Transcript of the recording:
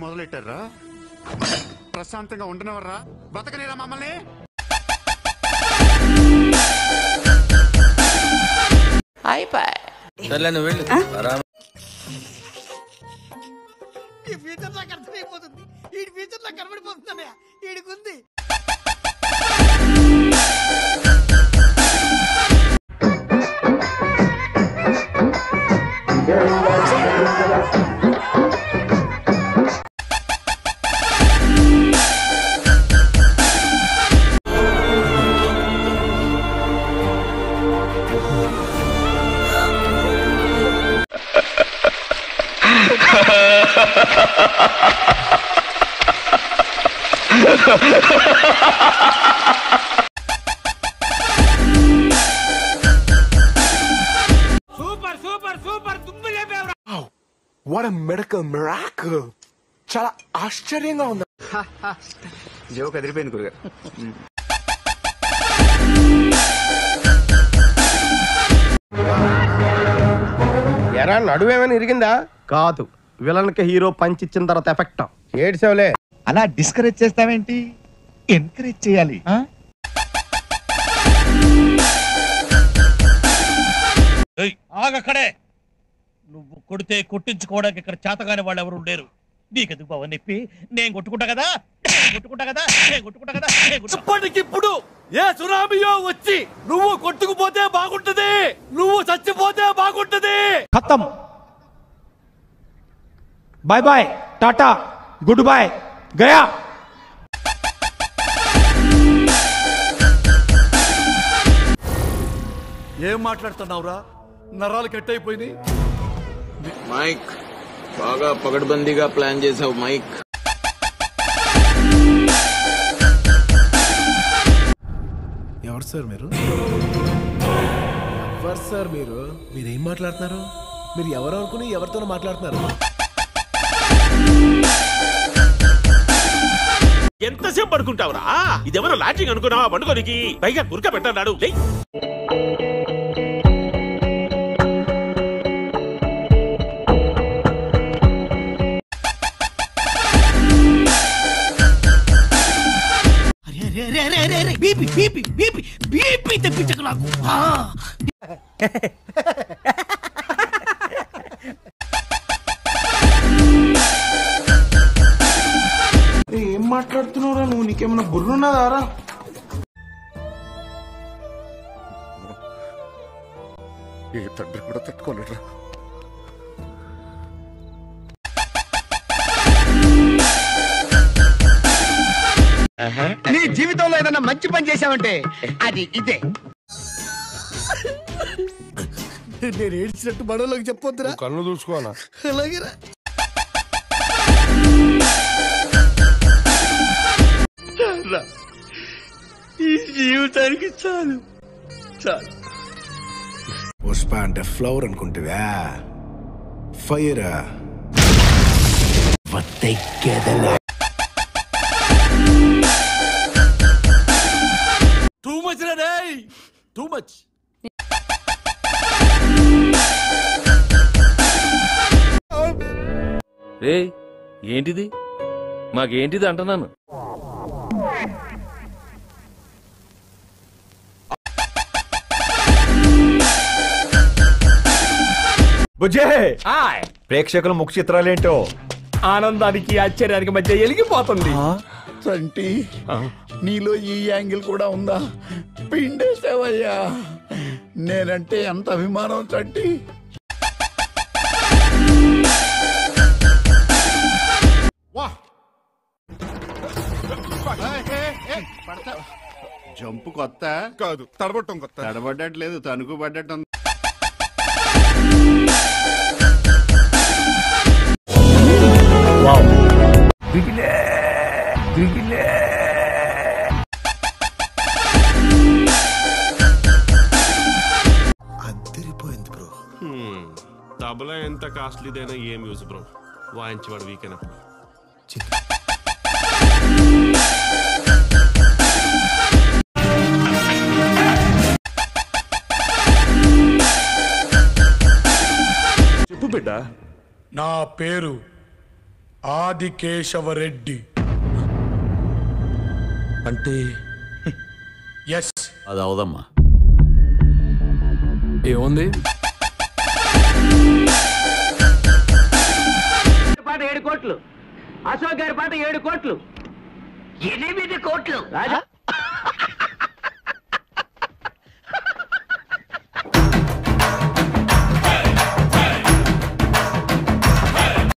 మొదలెట్టారా ప్రశాంతంగా ఉండనవర్రా బతకనేరా మమ్మల్ని సర్లే నువ్వు వెళ్ళు ఆరామ్. ఈ ఫ్యూచర్ నాకు అర్థమైపోతుంది ఈ ఫ్యూచర్ నాకు కనబడిపోతుందన్నయ్య ఈడికుంది వాట్ మెడికల్ మిరాకల్ చాలా ఆశ్చర్యంగా ఉంది జోక్ అదిరిపోయింది గురుగారు ఎరా నడువేమైనా ఇరిగిందా కాదు విలన్ కి హీరో పంచ్ ఇచ్చిన తర్వాత ఎఫెక్ట్ ఏడ్సేవలే అలా డిస్కరేజ్ చేస్తావేంటి ఎంకరేజ్ చేయాలి ఆ? ఆగక్కడే నువ్వు కొడితే కొట్టించుకోవడానికి ఇక్కడ చేతగాని వాళ్ళు ఎవరు లేరు నీకెందుకు బావ నొప్పి నేను కొట్టుకుంటా కదా నేను కొట్టుకుంటా కదా నేను కొట్టుకుంటా కదా ఇప్పటికిప్పుడు ఏ సునామీయో వచ్చి నువ్వు కొట్టుకుపోతే బాగుంటది నువ్వు చచ్చిపోతే బాగుంటది खत्म bye bye tata good bye गया ఏం మాట్లాడుతున్నావురా నరాలు కట్ అయిపోయినాయి మైక్ బాగా పగడ్బందీగా ప్లాన్ చేసావు మైక్ ఎవరు సార్ మీరు ఎవరు సార్ మీరు మీరు ఏం మాట్లాడుతున్నారు మీరు ఎవరు అనుకుని ఎవరితోనో మాట్లాడుతున్నారు ఎంతసేపు పడుకుంటావురా ఇదేమన్నా లాడ్జింగ్ అనుకున్నావా పండుకోనికి పైగా గురక పెట్టన్నాడు అరే అరే అరే అరే అరే అరే బీపీ బీపీ బీపీ బీపీ తెప్పించకు నాకు ఆ. ఏం మాట్లాడుతున్నావురా నువ్వు నీకేమైనా బుర్రున్నదారా ఏ తండ్రి కూడా తట్టుకోలేడురా నీ జీవితంలో ఏదైనా మంచి పని చేసావంటే అది ఇదే నేను ఏడ్చినట్టు మనలోకి చెప్పొద్దురా కన్ను చూసుకోనా అలాగేరా ఈ జీవితానికి చాలు చాలు పుష్ప అంటే ఫ్లవర్ అనుకుంటువా ఫైర్ టూ మచ్ రే టూ మచ్ రే ఏంటిది మాకేంటిది అంటున్నాను బుజ్జే ప్రేక్షకుల ముఖ చిత్రాలేంటో ఆనందానికి ఆశ్చర్యానికి మధ్య ఎలిగిపోతుంది చంటి నీలో ఈ యాంగిల్ కూడా ఉందా పిండేసావయ్యా నేనంటే ఎంత అభిమానం చంటి జంపు కొత్త కాదు తడబట్టం కొత్త తడబడ్డట్లేదు తణుకు పడ్డట్టు ఉంది. అద్దరిపోయింది బ్రో తబలా ఎంత కాస్ట్లీదైనా ఏం యూజ్ బ్రో వాయించేవాడు వీకెనప్పుడు చెప్పు బిడ్డ నా పేరు ఆదికేశవరెడ్డి అంటే ఎస్ అది అవదమ్మా ఏముంది పాట ఏడు కోట్లు అశోక్ గారి పాట ఏడు కోట్లు ఎనిమిది కోట్లు రాజా